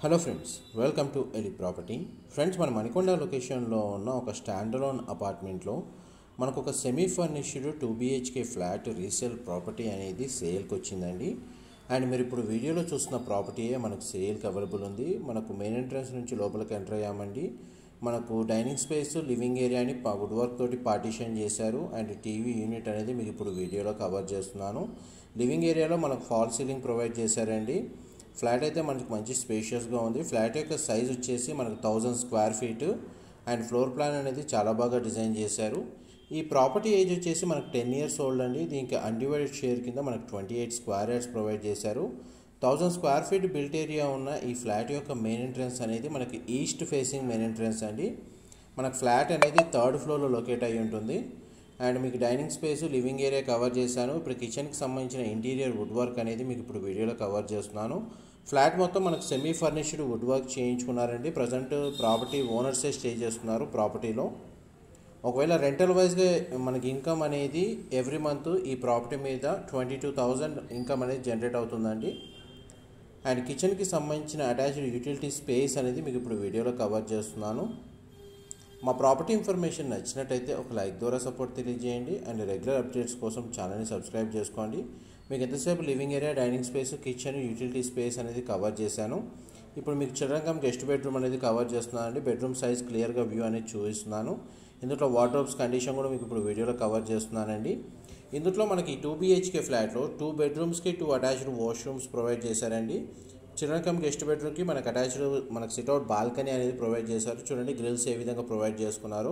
hello friends welcome to Eli property friends మన మణికొండ లొకేషన్లో ఉన్న ఒక స్టాండలోన్ అపార్ట్మెంట్లో మనకు ఒక semi furnished two BHK flat resale property అనేది సేల్కి వచ్చిందండి అండ్ మీరు ఇప్పుడు వీడియోలో చూస్తున్న ప్రాపర్టీయే మనకు సేల్కి అవైలబుల్ ఉంది మనకు మెయిన్ ఎంట్రన్స్ నుంచి లోపలికి ఎంటర్ అయ్యామండి మనకు డైనింగ్ స్పేస్ లివింగ్ ఏరియాని వుడ్ వర్క్ తోటి పార్టీషన్ చేశారు అండ్ టీవీ యూనిట్ అనేది మీకు ఇప్పుడు వీడియోలో కవర్ చేస్తున్నాను లివింగ్ ఏరియాలో మనకు ఫాల్ సీలింగ్ ప్రొవైడ్ చేశారండి ఫ్లాట్ అయితే మనకి మంచి స్పేషియస్గా ఉంది ఫ్లాట్ యొక్క సైజ్ వచ్చేసి మనకు thousand square feet and floor plan అనేది చాలా బాగా డిజైన్ చేశారు ఈ ప్రాపర్టీ ఏజ్ వచ్చేసి మనకు టెన్ ఇయర్స్ ఓల్డ్ అండి దీనికి అన్డివైడెడ్ షేర్ కింద మనకు twenty eight square yards provide చేశారు thousand square feet built area ఉన్న ఈ ఫ్లాట్ యొక్క మెయిన్ ఎంట్రన్స్ అనేది మనకి ఈస్ట్ ఫేసింగ్ మెయిన్ ఎంట్రన్స్ అండి మనకు ఫ్లాట్ అనేది థర్డ్ ఫ్లోర్లో లొకేట్ అయి ఉంటుంది అండ్ మీకు dining space living area cover చేశాను ఇప్పుడు కిచెన్కి సంబంధించిన ఇంటీరియర్ వుడ్ వర్క్ అనేది మీకు ఇప్పుడు వీడియోలో కవర్ చేస్తున్నాను ఫ్లాట్ మొత్తం మనకు సెమీ ఫర్నిష్డ్ వుడ్ వర్క్ చేయించుకున్నారండి ప్రజెంట్ ప్రాపర్టీ ఓనర్సే స్టే చేస్తున్నారు ప్రాపర్టీలో ఒకవేళ రెంటల్ వైజ్గా మనకి ఇన్కమ్ అనేది ఎవ్రీ మంత్ ఈ ప్రాపర్టీ మీద ట్వంటీ టూ థౌజండ్ ఇన్కమ్ అనేది జనరేట్ అవుతుందండి అండ్ కిచెన్కి సంబంధించిన అటాచ్డ్ యూటిలిటీ స్పేస్ అనేది మీకు ఇప్పుడు వీడియోలో కవర్ చేస్తున్నాను మా ప్రాపర్టీ ఇన్ఫర్మేషన్ నచ్చినట్టయితే ఒక లైక్ ద్వారా సపోర్ట్ తెలియజేయండి అండ్ రెగ్యులర్ అప్డేట్స్ కోసం ఛానల్ని సబ్స్క్రైబ్ చేసుకోండి మీకు ఎంతసేపు living area dining space kitchen utility space అనేది కవర్ చేశాను ఇప్పుడు మీకు చిల్డ్రన్ కమ్ గెస్ట్ బెడ్రూమ్ అనేది కవర్ చేస్తున్నాను అండి బెడ్రూమ్ సైజ్ క్లియర్గా వ్యూ అనేది చూపిస్తున్నాను ఇందులో వార్డ్రోబ్స్ కండిషన్ కూడా మీకు ఇప్పుడు వీడియోలో కవర్ చేస్తున్నానండి ఇందులో మనకి టూ బీహెచ్కే ఫ్లాట్లో టూ బెడ్రూమ్స్కి టూ అటాచ్డ్ వాష్రూమ్స్ ప్రొవైడ్ చేశారండి చిల్డ్రన్ కమ్ గెస్ట్ బెడ్రూమ్కి మనకు అటాచ్డ్ మనకు సిట్అవుట్ బాల్కనీ అనేది ప్రొవైడ్ చేశారు చూడండి గ్రిల్స్ ఏ విధంగా ప్రొవైడ్ చేసుకున్నారు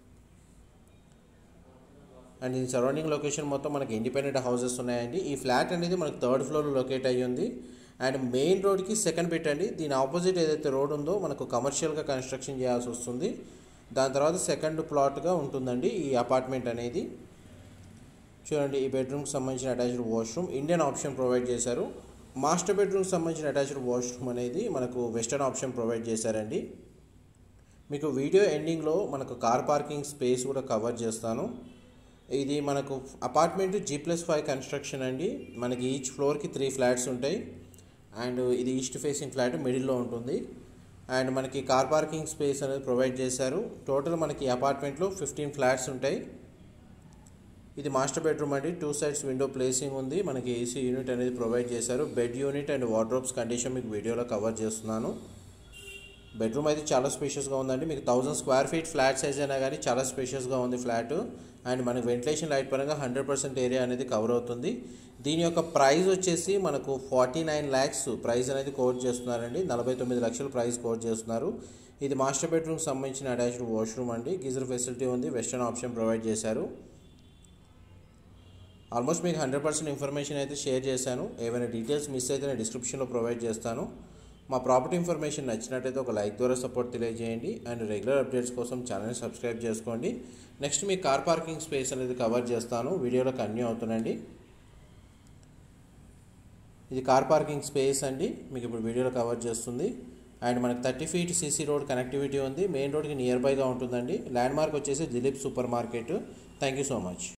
అండ్ ఈ సరౌండింగ్ లొకేషన్ మొత్తం మనకి ఇండిపెండెంట్ హౌసెస్ ఉన్నాయండి ఈ ఫ్లాట్ అనేది మనకు థర్డ్ ఫ్లోర్లో లొకేట్ అయ్యి ఉంది అండ్ మెయిన్ రోడ్కి సెకండ్ బిట్ అండి దీని ఆపోజిట్ ఏదైతే రోడ్ ఉందో మనకు కమర్షియల్గా కన్స్ట్రక్షన్ చేయాల్సి వస్తుంది దాని తర్వాత సెకండ్ ప్లాట్గా ఉంటుందండి ఈ అపార్ట్మెంట్ అనేది చూడండి ఈ బెడ్రూమ్కి సంబంధించిన attached washroom Indian option provide చేశారు మాస్టర్ బెడ్రూమ్కి సంబంధించిన అటాచ్డ్ వాష్రూమ్ అనేది మనకు వెస్టర్న్ ఆప్షన్ ప్రొవైడ్ చేశారండి మీకు వీడియో ఎండింగ్లో మనకు కార్ పార్కింగ్ స్పేస్ కూడా కవర్ చేస్తాను ఇది మనకు apartment G plus five construction అండి మనకి ఈచ్ ఫ్లోర్కి త్రీ ఫ్లాట్స్ ఉంటాయి అండ్ ఇది ఈస్ట్ ఫేసింగ్ ఫ్లాట్ మిడిల్లో ఉంటుంది అండ్ మనకి కార్ పార్కింగ్ స్పేస్ అనేది ప్రొవైడ్ చేశారు టోటల్ మనకి అపార్ట్మెంట్లో ఫిఫ్టీన్ ఫ్లాట్స్ ఉంటాయి ఇది మాస్టర్ బెడ్రూమ్ అండి టూ సైడ్స్ విండో ప్లేసింగ్ ఉంది మనకి ఏసీ యూనిట్ అనేది ప్రొవైడ్ చేశారు bed unit and wardrobes condition మీకు వీడియోలో కవర్ చేస్తున్నాను బెడ్రూమ్ అయితే చాలా స్పేషియస్గా ఉందండి మీకు thousand square feet flat size అయినా కానీ చాలా స్పేషియస్గా ఉంది ఫ్లాట్ అండ్ మనకి వెంటిలేషన్ లైట్ పరంగా హండ్రెడ్ పర్సెంట్ ఏరియా అనేది కవర్ అవుతుంది దీని యొక్క ప్రైస్ వచ్చేసి మనకు ఫార్టీ నైన్ ల్యాక్స్ ప్రైస్ అనేది కోట్ చేస్తున్నారండి నలభై తొమ్మిది లక్షల ప్రైస్ కోట్ చేస్తున్నారు ఇది మాస్టర్ బెడ్రూమ్కి సంబంధించిన అటాచ్డ్ వాష్రూమ్ అండి గీజర్ ఫెసిలిటీ ఉంది వెస్టర్న్ ఆప్షన్ ప్రొవైడ్ చేశారు ఆల్మోస్ట్ మీకు హండ్రెడ్ పర్సెంట్ ఇన్ఫర్మేషన్ అయితే షేర్ చేశాను ఏమైనా డీటెయిల్స్ మిస్ అయితే నేను డిస్క్రిప్షన్లో ప్రొవైడ్ చేస్తాను మా ప్రాపర్టీ ఇన్ఫర్మేషన్ నచ్చినట్టయితే ఒక లైక్ ద్వారా సపోర్ట్ తెలియజేయండి అండ్ రెగ్యులర్ అప్డేట్స్ కోసం ఛానల్ని సబ్స్క్రైబ్ చేసుకోండి నెక్స్ట్ మీ కార్ పార్కింగ్ స్పేస్ అనేది కవర్ చేస్తాను వీడియోలో కన్యూ అవుతుందండి ఇది కార్ పార్కింగ్ స్పేస్ అండి మీకు ఇప్పుడు వీడియోలో కవర్ చేస్తుంది అండ్ మనకి thirty feet CC road connectivity ఉంది మెయిన్ రోడ్కి నియర్ బైగా ఉంటుందండి ల్యాండ్ మార్క్ వచ్చేసి Dilip super market thank you so much